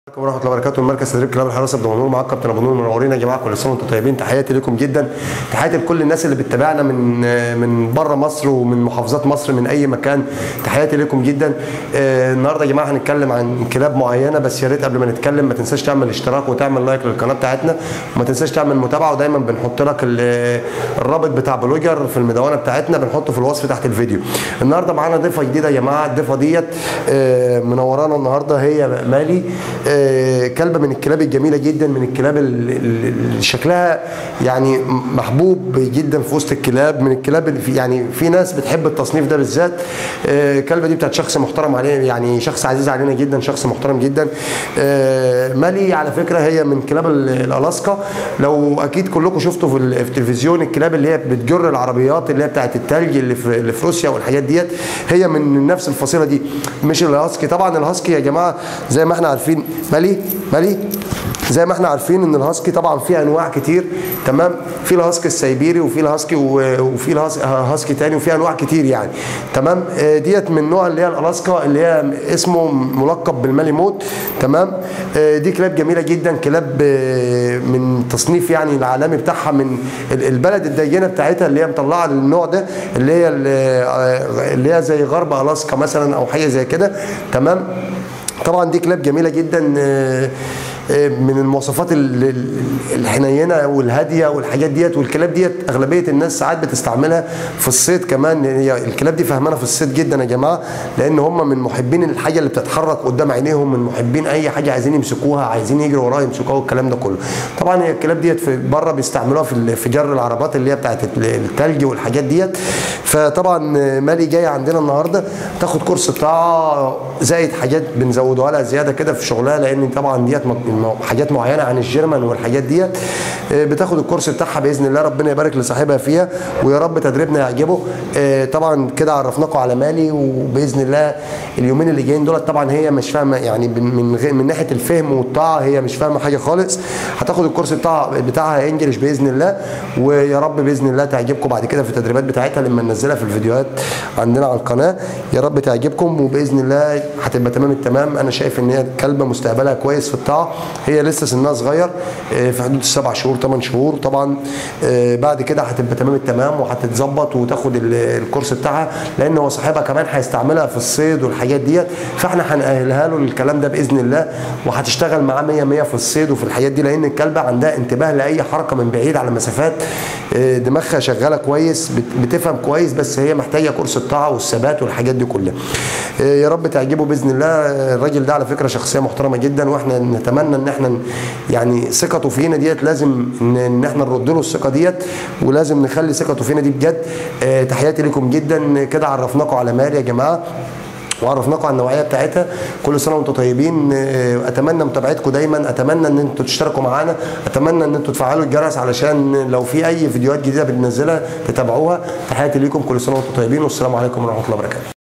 عليكم ورحمه الله وبركاته المركز تدريب كلاب الحراسه بدمنهور معاكم كابتن ابو نور منورين يا جماعه كل سنه وانتم طيبين تحياتي لكم جدا تحياتي لكل الناس اللي بتتابعنا من من بره مصر ومن محافظات مصر من اي مكان تحياتي لكم جدا آه النهارده يا جماعه هنتكلم عن كلاب معينه بس يا ريت قبل ما نتكلم ما تنساش تعمل اشتراك وتعمل لايك للقناه بتاعتنا وما تنساش تعمل متابعه ودايما بنحط لك ال- الرابط بتاع بلوجر في المدونه بتاعتنا بنحطه في الوصف تحت الفيديو النهارده معانا ضيفه جديده يا جماعه الضيفه ديت آه منورانا النهارده هي مالي آه كلبه من الكلاب الجميله جدا من الكلاب ال- ال- اللي شكلها يعني محبوب جدا في وسط الكلاب من الكلاب اللي في يعني في ناس بتحب التصنيف ده بالذات آه، الكلبه دي بتاعت شخص محترم علينا يعني شخص عزيز علينا جدا شخص محترم جدا آه، مالي على فكره هي من كلاب ال- الالاسكا لو اكيد كلكم شفتوا في ال- في التلفزيون الكلاب اللي هي بتجر العربيات اللي هي بتاعت التلج اللي في اللي في روسيا والحاجات ديت هي من نفس الفصيله دي مش الهاسكي طبعا الهاسكي يا جماعه زي ما احنا عارفين مالي مالي زي ما احنا عارفين ان الهاسكي طبعا فيه انواع كتير تمام في الهاسكي السيبيري وفي الهاسكي و- وفي الهاس- هاسكي تاني وفي انواع كتير يعني تمام آه، ديت من نوع اللي هي الالاسكا اللي هي اسمه ملقب بالمالي موت تمام آه، دي كلاب جميله جدا كلاب آه، من تصنيف يعني العالمي بتاعها من ال- البلد الدينه بتاعتها اللي هي مطلعه النوع ده اللي هي ال- آه، اللي هي زي غرب الاسكا مثلا او حاجه زي كده تمام طبعا دي كلاب جميله جدا آه، آه، من المواصفات ال- ال- الحنينه والهاديه والحاجات ديت والكلاب ديت اغلبيه الناس ساعات بتستعملها في الصيد كمان هي الكلاب دي فهمانه في الصيد جدا يا جماعه لان هم من محبين الحاجه اللي بتتحرك قدام عينيهم من محبين اي حاجه عايزين يمسكوها عايزين يجروا وراها يمسكوها والكلام ده كله طبعا هي الكلاب ديت في بره بيستعملوها في ال- في جر العربات اللي هي بتاعت التلج والحاجات ديت فطبعا آه، مالي جايه عندنا النهارده تاخد كورس بتاعها زائد حاجات بنزودوها لها زياده كده في شغلها لان طبعا ديت م- حاجات معينه عن الجيرمان والحاجات ديت آه، بتاخد الكورس بتاعها باذن الله ربنا يبارك لصاحبها فيها ويا رب تدريبنا يعجبه آه، طبعا كده عرفناكم على مالي وباذن الله اليومين اللي جايين دولت طبعا هي مش فاهمه يعني من من غير- من ناحيه الفهم والطاعه هي مش فاهمه حاجه خالص هتاخد الكورس بتاعها بتاعها انجلش باذن الله ويا رب باذن الله تعجبكم بعد كده في التدريبات بتاعتها لما ننزلها في الفيديوهات عندنا على القناه يا رب تعجبكم وباذن الله هتبقى تمام التمام انا شايف ان هي كلبه مستقبلها كويس في الطاعه هي لسه سنها صغير آه، في حدود السبع شهور ثمان شهور طبعا آه، بعد كده هتبقى تمام التمام وهتتظبط وتاخد ال- الكورس بتاعها لان هو صاحبها كمان هيستعملها في الصيد والحاجات ديت فاحنا هنأهلها له الكلام ده باذن الله وهتشتغل معاه 100 100 في الصيد وفي الحاجات دي لان الكلبه عندها انتباه لاي حركه من بعيد على مسافات آه، دماغها شغاله كويس بت- بتفهم كويس بس هي محتاجه كورس الطاعه والثبات والحاجات دي كلها آه، يا رب تعجبه باذن الله آه، الراجل ده على فكره شخصيه محترمه جدا واحنا نتمنى ان احنا ن- يعني ثقته فينا ديت لازم ان إن احنا نرد له الثقه ديت ولازم نخلي ثقته فينا دي بجد آه، تحياتي لكم جدا كده عرفناكم على مال يا جماعه وعرفناكم على النوعيه بتاعتها كل سنه وانتم طيبين آه، اتمنى متابعتكم دايما اتمنى ان انتم تشتركوا معانا اتمنى ان انتم تفعلوا الجرس علشان لو في اي فيديوهات جديده بننزلها تتابعوها تحياتي ليكم كل سنه وانتم طيبين والسلام عليكم ورحمه الله وبركاته